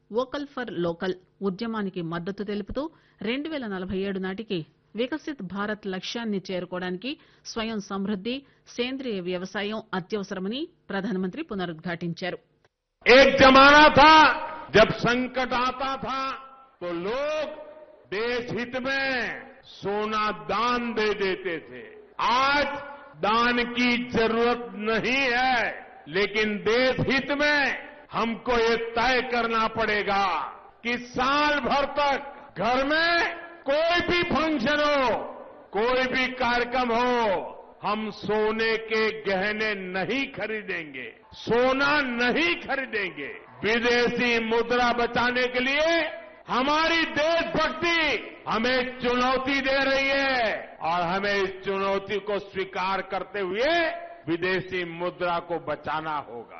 vocal for local ఉద్యమానికి మద్దతు తెలుపుతూ రెండు పేల నలభై ఏడు నాటికి వికసిత్ భారత్ లక్ష్యాన్ని చేరుకోవడానికి స్వయం సమృద్ది సేంద్రియ వ్యవసాయం అత్యవసరమని ప్రధానమంత్రి పునరుద్ఘాటించారు एक जमाना था जब संकट आता था तो लोग देश हित में सोना दान दे देते थे आज दान की जरूरत नहीं है लेकिन देश हित में हमको ये तय करना पड़ेगा कि साल भर तक घर में कोई भी फंक्शन हो कोई भी कार्यक्रम हो हम सोने के गहने नहीं खरीदेंगे सोना नहीं खरीदेंगे विदेशी मुद्रा बचाने के लिए हमारी देशभक्ति हमें चुनौती दे रही है और हमें इस चुनौती को स्वीकार करते हुए विदेशी मुद्रा को बचाना होगा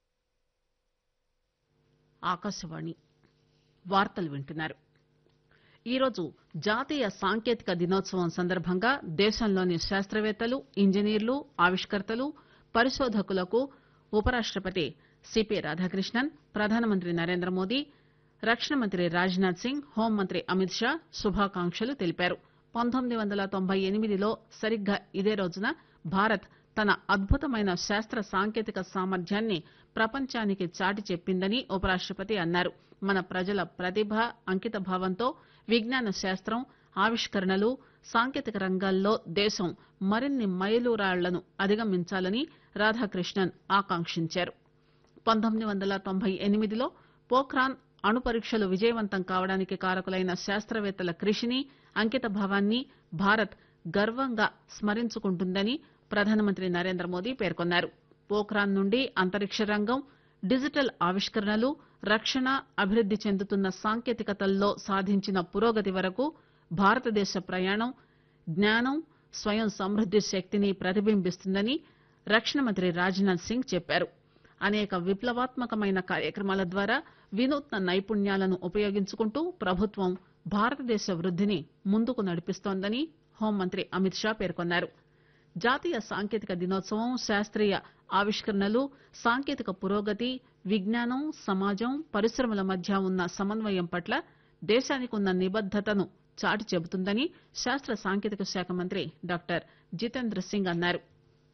ఆకాశవాణి వార్తలు వింటున్నారు ఈరోజు జాతీయ సాంకేతిక దినోత్సవం సందర్భంగా దేశంలోని శాస్త్రవేత్తలు ఇంజనీర్లు ఆవిష్కర్తలు పరిశోధకులకు ఉపరాష్టపతి సిపి రాధాకృష్ణన్ ప్రధానమంత్రి నరేంద్ర మోదీ రక్షణ మంత్రి రాజ్నాథ్ సింగ్ హోంమంత్రి అమిత్ షా శుభాకాంక్షలు తెలిపారు పంతొమ్మిది వందల తొంభై ఎనిమిదిలో సరిగ్గా ఇదే రోజున భారత్ తన అద్భుతమైన శాస్త్ర సాంకేతిక సామర్థ్యాన్ని ప్రపంచానికి చాటి చెప్పిందని ఉపరాష్టపతి అన్నారు మన ప్రజల ప్రతిభ అంకిత భావంతో విజ్ఞాన శాస్త్రం ఆవిష్కరణలు సాంకేతిక రంగాల్లో దేశం మరిన్ని మైలురాళ్లను అధిగమించాలని రాధాకృష్ణన్ ఆకాంక్షించారు పంతొమ్మిది వందల తొంభై ఎనిమిదిలో పోఖ్రాన్ అణు పరీక్షలు విజయవంతం కావడానికి కారకులైన శాస్త్రవేత్తల కృషిని అంకిత భావాన్ని భారత్ గర్వంగా స్మరించుకుంటుందని ప్రధానమంత్రి నరేంద్ర మోదీ పేర్కొన్నారు పోఖ్రాన్ నుండి అంతరిక్ష రంగం డిజిటల్ ఆవిష్కరణలు రక్షణ అభివృద్ది చెందుతున్న సాంకేతికతల్లో సాధించిన పురోగతి వరకు భారతదేశ ప్రయాణం జ్ఞానం స్వయం సమృద్ది శక్తిని ప్రతిబింబిస్తుందని రక్షణ మంత్రి రాజ్నాథ్ సింగ్ చెప్పారు అనేక విప్లవాత్మకమైన కార్యక్రమాల ద్వారా వినూత్న నైపుణ్యాలను ఉపయోగించుకుంటూ ప్రభుత్వం భారతదేశ వృద్దిని ముందుకు నడిపిస్తోందని హోంమంత్రి అమిత్ షా పేర్కొన్నారు జాతీయ సాంకేతిక దినోత్సవం శాస్త్రీయ ఆవిష్కరణలు సాంకేతిక పురోగతి విజ్ఞానం సమాజం పరిశ్రమల మధ్య ఉన్న సమన్వయం పట్ల దేశానికి ఉన్న నిబద్దతను చాటి చెబుతుందని శాస్త్ర సాంకేతిక శాఖ మంత్రి డాక్టర్ జితేంద్ర సింగ్ అన్నారు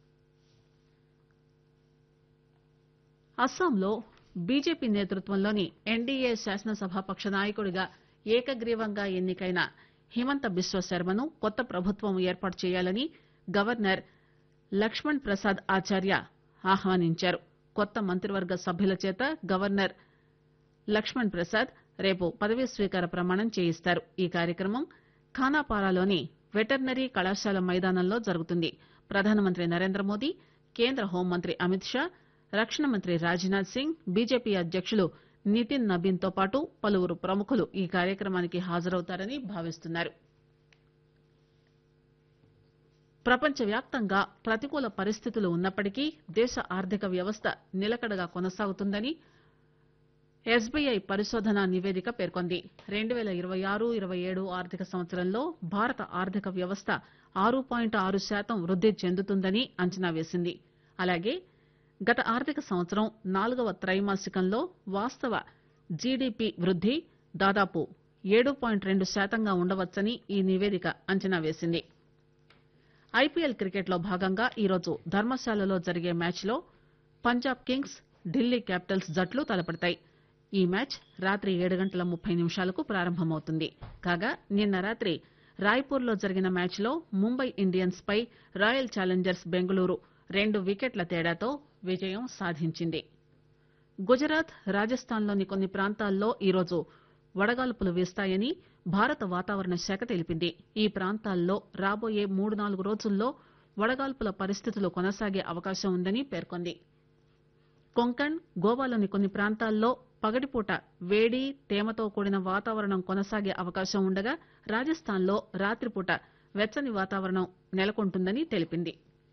అస్సాంలో బీజేపీ నేతృత్వంలోని ఎన్డీఏ శాసనసభాపక్ష నాయకుడిగా ఏకగ్రీవంగా ఎన్నికైన హిమంత బిశ్వ శర్మను కొత్త ప్రభుత్వం ఏర్పాటు చేయాలని గవర్నర్ లక్ష్మణ్ ప్రసాద్ ఆచార్య ఆహ్వానించారు కొత్త మంత్రివర్గ సభ్యుల చేత గవర్నర్ లక్ష్మణ్ ప్రసాద్ రేపు పదవీ స్వీకార ప్రమాణం చేయిస్తారు ఈ కార్యక్రమం ఖానాపారాలోని వెటర్నరీ కళాశాల మైదానంలో జరుగుతుంది ప్రధానమంత్రి నరేంద్ర మోదీ కేంద్ర హోంమంత్రి అమిత్ షా రక్షణ మంత్రి రాజ్నాథ్ సింగ్ బీజేపీ అధ్యకులు నితిన్ నబీన్ తో పాటు పలువురు ప్రముఖులు ఈ కార్యక్రమానికి హాజరవుతారని భావిస్తున్నారు ప్రపంచవ్యాప్తంగా ప్రతికూల పరిస్థితులు ఉన్నప్పటికీ దేశ ఆర్థిక వ్యవస్థ నిలకడగా కొనసాగుతుందని ఎస్బీఐ పరిశోధన నివేదిక పేర్కొంది రెండు పేల ఇరవై ఆరు ఇరవై ఏడు ఆర్థిక సంవత్సరంలో భారత ఆర్థిక వ్యవస్థ ఆరు పాయింట్ ఆరు శాతం వృద్ది చెందుతుందని అంచనా వేసింది అలాగే గత ఆర్థిక సంవత్సరం నాలుగవ త్రైమాసికంలో వాస్తవ జీడీపీ వృద్ది దాదాపు ఏడు పాయింట్ రెండు శాతంగా ఉండవచ్చని ఈ నివేదిక అంచనా వేసింది ఐపీఎల్ క్రికెట్లో భాగంగా ఈరోజు ధర్మశాలలో జరిగే మ్యాచ్లో పంజాబ్ కింగ్స్ ఢిల్లీ క్యాపిటల్స్ జట్లు తలపడతాయి ఈ మ్యాచ్ రాత్రి ఏడు గంటల ముప్పై నిమిషాలకు ప్రారంభమవుతుంది కాగా నిన్న రాత్రి రాయ్పూర్లో జరిగిన మ్యాచ్లో ముంబై ఇండియన్స్ పై రాయల్ ఛాలెంజర్స్ బెంగళూరు రెండు వికెట్ల తేడాతో విజయం సాధించింది గుజరాత్ రాజస్థాన్లోని కొన్ని ప్రాంతాల్లో ఈరోజు వడగాల్పులు వీస్తాయని భారత వాతావరణ శాఖ తెలిపింది ఈ ప్రాంతాల్లో రాబోయే మూడు నాలుగు రోజుల్లో వడగాల్పుల పరిస్థితులు కొనసాగే అవకాశం ఉందని పేర్కొంది కొంకణ్ గోవాలోని కొన్ని ప్రాంతాల్లో పగటిపూట వేడి తేమతో కూడిన వాతావరణం కొనసాగే అవకాశం ఉండగా రాజస్థాన్లో రాత్రిపూట వెచ్చని వాతావరణం నెలకొంటుందని తెలిపింది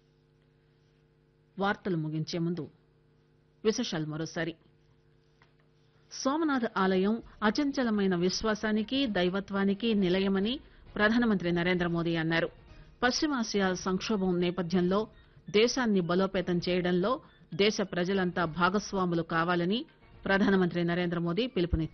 వార్తలు ముగించే ముందు విశేషాలు మరోసారి సోమనాథ్ ఆలయం అచంచలమైన విశ్వాసానికి దైవత్వానికి నిలయమని ప్రధానమంత్రి నరేంద్ర మోదీ అన్నారు పశ్చిమాసియా సంక్షోభం నేపథ్యంలో దేశాన్ని బలోపేతం చేయడంలో దేశ ప్రజలంతా భాగస్వాములు కావాలని ప్రధానమంత్రి నరేంద్ర మోదీ పిలుపునిచ్చారు